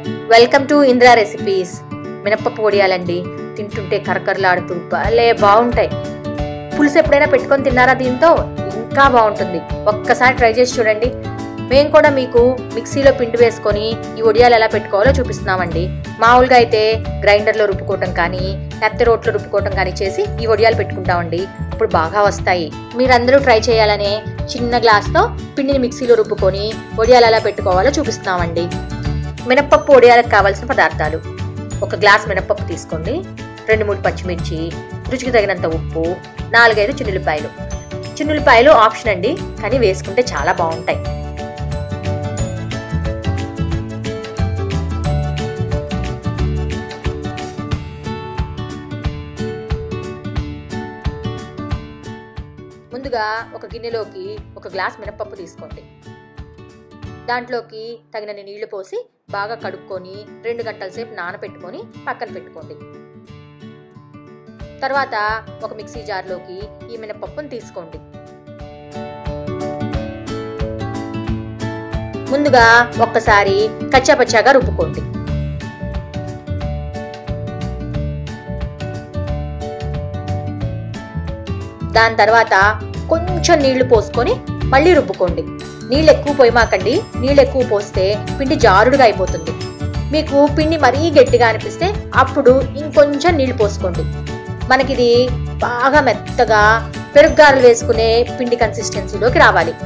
welcome to Indra recipes మినప్పప్పు వడియాలండి తింటుంటే కరకరలాడుతూ భలే బాగుంటాయి పులుసు ఎప్పుడైనా పెట్టుకొని తిన్నారా దీంతో ఇంకా బాగుంటుంది ఒక్కసారి ట్రై చేసి చూడండి మేము కూడా మీకు మిక్సీలో పిండి వేసుకొని ఈ వడియాలు ఎలా పెట్టుకోవాలో చూపిస్తున్నామండి మామూలుగా అయితే గ్రైండర్లో రుబ్బుకోవటం కానీ కత్తి రోట్లో రుబ్బుకోవటం కానీ చేసి ఈ వడియాలు పెట్టుకుంటామండి అప్పుడు బాగా వస్తాయి మీరందరూ ట్రై చేయాలనే చిన్న గ్లాస్తో పిండిని మిక్సీలో రుబ్బుకొని వడియాలు ఎలా పెట్టుకోవాలో చూపిస్తున్నామండి మినప్పప్పు వడియాలకు కావాల్సిన పదార్థాలు ఒక గ్లాస్ మినప్పప్పు తీసుకోండి రెండు మూడు పచ్చిమిర్చి రుచికి తగినంత ఉప్పు నాలుగైదు చిన్నులపాయలు చిన్నులపాయలు ఆప్షన్ అండి కానీ వేసుకుంటే చాలా బాగుంటాయి ముందుగా ఒక గిన్నెలోకి ఒక గ్లాస్ మినప్పప్పు తీసుకోండి దాంట్లోకి తగినన్ని నీళ్లు పోసి బాగా కడుక్కొని రెండు గంటల సేపు నానబెట్టుకొని పక్కన పెట్టుకోండి తర్వాత ఒక మిక్సీ జార్లోకి ఈ మినపప్పును తీసుకోండి ముందుగా ఒక్కసారి కచ్చాపచ్చాగా రుబ్బుకోండి దాని తర్వాత కొంచెం నీళ్లు పోసుకొని మళ్ళీ రుబ్బుకోండి నీళ్ళు ఎక్కువ పోయమాకండి నీళ్ళు ఎక్కువ పోస్తే పిండి జారుడుగా అయిపోతుంది మీకు పిండి మరీ గట్టిగా అనిపిస్తే అప్పుడు ఇంకొంచెం నీళ్లు పోసుకోండి మనకిది బాగా మెత్తగా పెరుగుగారలు వేసుకునే పిండి కన్సిస్టెన్సీలోకి రావాలి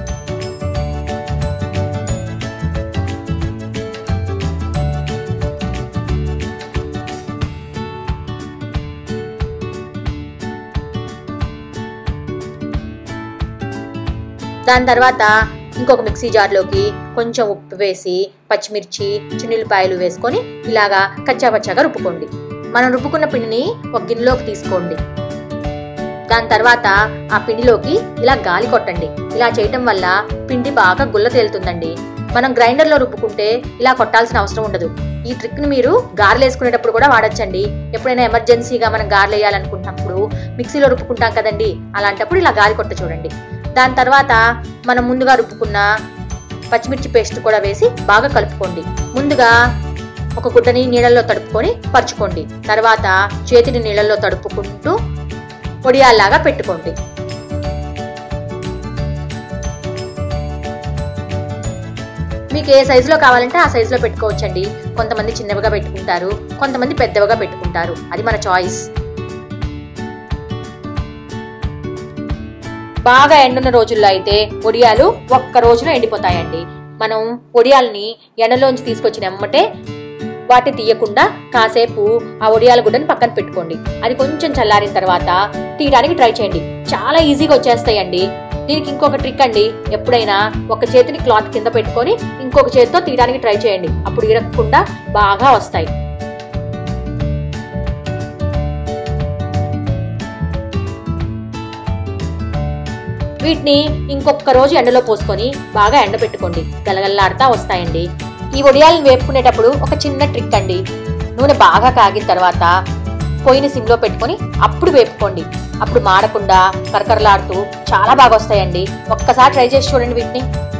దాని తర్వాత ఇంకొక మిక్సీ జార్లోకి కొంచెం ఉప్పు వేసి పచ్చిమిర్చి చిన్నులపాయలు వేసుకొని ఇలాగా కచ్చాపచ్చాగా రుబ్బుకోండి మనం రుబ్బుకున్న పిండిని ఒక గిన్నెలోకి తీసుకోండి దాని తర్వాత ఆ పిండిలోకి ఇలా గాలి కొట్టండి ఇలా చేయటం వల్ల పిండి బాగా గుల్ల తేలుతుందండి మనం గ్రైండర్లో రుబ్బుకుంటే ఇలా కొట్టాల్సిన అవసరం ఉండదు ఈ ట్రిక్ని మీరు గారెలు వేసుకునేటప్పుడు కూడా వాడచ్చండి ఎప్పుడైనా ఎమర్జెన్సీగా మనం గారెలు వేయాలనుకున్నప్పుడు మిక్సీలో రుబ్బుకుంటాం కదండి అలాంటప్పుడు ఇలా గాలి కొట్ట చూడండి దాని తర్వాత మనం ముందుగా రుబ్బుకున్న పచ్చిమిర్చి పేస్ట్ కూడా వేసి బాగా కలుపుకోండి ముందుగా ఒక గుడ్డని నీళ్ళల్లో తడుపుకొని పరుచుకోండి తర్వాత చేతిని నీళ్ళల్లో తడుపుకుంటూ పొడియాల్లాగా పెట్టుకోండి మీకు ఏ సైజులో కావాలంటే ఆ సైజులో పెట్టుకోవచ్చండి కొంతమంది చిన్నవిగా పెట్టుకుంటారు కొంతమంది పెద్దవిగా పెట్టుకుంటారు అది మన చాయిస్ బాగా ఎండున్న రోజుల్లో అయితే ఒడియాలు ఒక్క రోజులో ఎండిపోతాయండి మనం ఒడియాల్ని ఎండలోంచి తీసుకొచ్చిన ఎమ్మటే వాటిని తీయకుండా కాసేపు ఆ ఒడియాల గుడ్డని పక్కన పెట్టుకోండి అది కొంచెం చల్లారిన తర్వాత తీయడానికి ట్రై చేయండి చాలా ఈజీగా వచ్చేస్తాయండి దీనికి ఇంకొక ట్రిక్ అండి ఎప్పుడైనా ఒక చేతిని క్లాత్ కింద పెట్టుకొని ఇంకొక చేతితో తీయడానికి ట్రై చేయండి అప్పుడు ఇరగకుండా బాగా వస్తాయి వీటిని ఇంకొక రోజు ఎండలో పోసుకొని బాగా ఎండబెట్టుకోండి గలగల్లాడుతా వస్తాయండి ఈ వడియాలను వేపుకునేటప్పుడు ఒక చిన్న ట్రిక్ అండి నూనె బాగా కాగిన తర్వాత పొయ్యిని సిమ్లో పెట్టుకొని అప్పుడు వేపుకోండి అప్పుడు మాడకుండా కరకరలాడుతూ చాలా బాగా వస్తాయండి ఒక్కసారి ట్రై చేసి చూడండి వీటిని